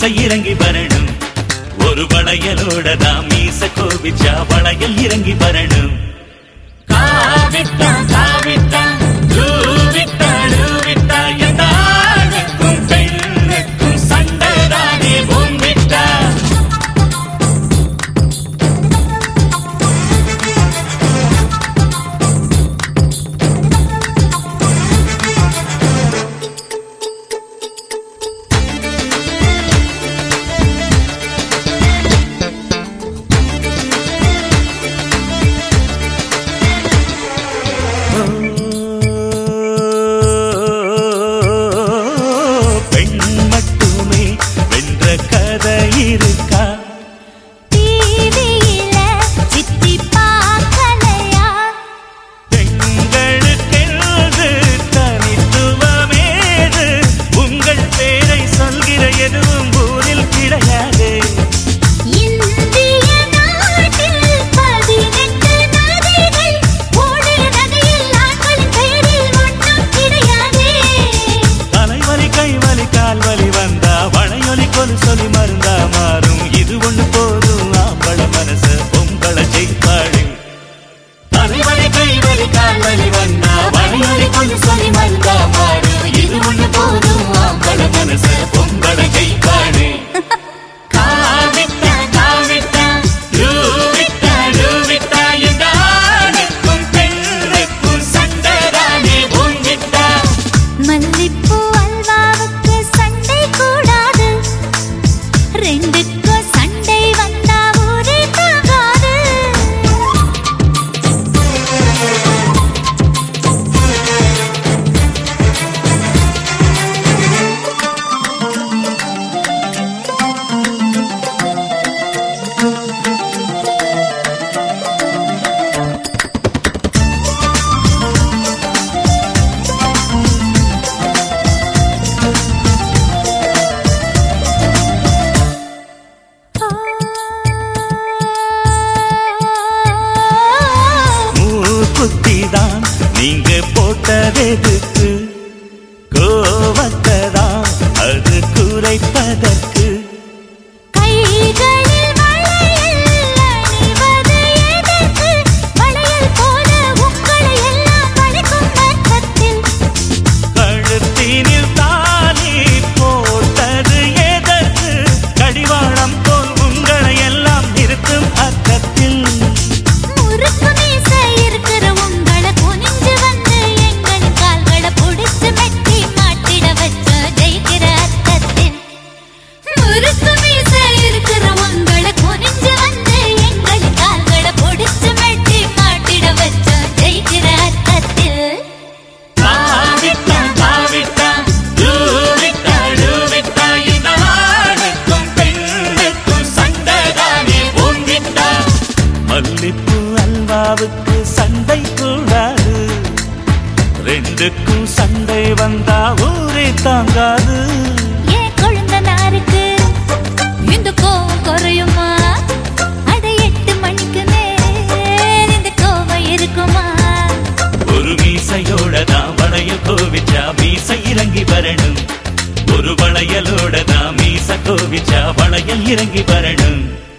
மீச இறங்கி வரணும் ஒரு வளையலோட தான் மீச கோவிச்சா வளையல் இறங்கி வரணும் காவிட்டா காவிட்டா லூவிட்டா லூவிட்டா எந்த ஆணுக்கும் பெண்ணுக்கும் சண்டைதானே பூமிட்டா பெண் மட்டுமே வென்ற கதை இருக்கா டிவியில சித்தி பார்க்கலையா பெண்களுக்கென்று தனித்துவமேது உங்கள் பேரை சொல்கிற எதுவும் ஊரில் கிடையாது இந்திய நாட்டில் பதினெட்டு நதிகள் ஓடிய நதியில் ஆண்களின் பெயரில் ஒன்றும் கிடையாதே தலைவலி கைவலி கால்வலி வந்தா வளையொலி கொலு சொல்லி மருந்தா மாறும் இது ஒண்ணு போதும் ஆம்பள மனச பொம்பள ஜெயிப்பாடு தலைவலி கைவலி கால்வலி வந்தா வளையொலி கொலு சொல்லி மருந்தா மாறும் இது ஒண்ணு போதும் ஆம்பள மனச பொம்பள ஜெயிப்பாடு காவிட்டா காவிட்டா லூவிட்டா லூவிட்டா இந்த ஆணுக்கும் பெண்ணுக்கும் சண்டைதானே பூங்கிட்டா மல்லிப்பூ அல்வாவுக்கு சண்டை கூடாது ரெண்டுக்கும் சண்டை வந்தா ஊரே தாங்காது மூக்குத்தி தான் நீங்க போட்டதெதுக்கு கோவத்தை தான் அது குறைப்பதற்கு கைகளில் வளையல் அணிவது எதற்கு வளையல் போல உங்களை எல்லாம் வளைக்கும் அர்த்தத்தில் கழுத்தினில் தாலி போட்டது எதற்கு கடிவாளம் போல் உங்களை எல்லாம் நிறுத்தும் அர்த்தத்தில் முறுக்கு மீசை இருக்கிற உங்களை குனிஞ்சு வந்து எங்களின் கால்களை புடிச்சு மெட்டி மாட்டிட வச்ச ஜெயிக்கிற அர்த்தத்தில் முறுக்கு மீசை இருக்கிற உங்களை குனிஞ்சு வந்து எங்களின் கால்களை புடிச்சு மெட்டி மாட்டிட வச்ச ஜெயிக்கிற அர்த்தத்தில் தாவிட்டா தாவிட்டா லூவிட்டா லூவிட்டா இந்த ஆணுக்கும் பெண்ணுக்கும் சண்டைதானே பூங்கிட்டா மல்லிப்பூ அல்வாவுக்கு சண்டை கூடாது ரெண்டுக்கும் சண்டை வந்தா ஊரே தாங்காது ஏன் குழந்த நாருக்கு இந்த கோவம் குறையுமா அட எட்டு மணிக்கு மேல் இந்த கோவம் இருக்குமா ஒரு மீசையோட தான் வளையல் கோவிச்சா மீசை இறங்கி வரணும் ஒரு வளையலோட தான் மீச கோவிச்சா வளையல் இறங்கி வரணும்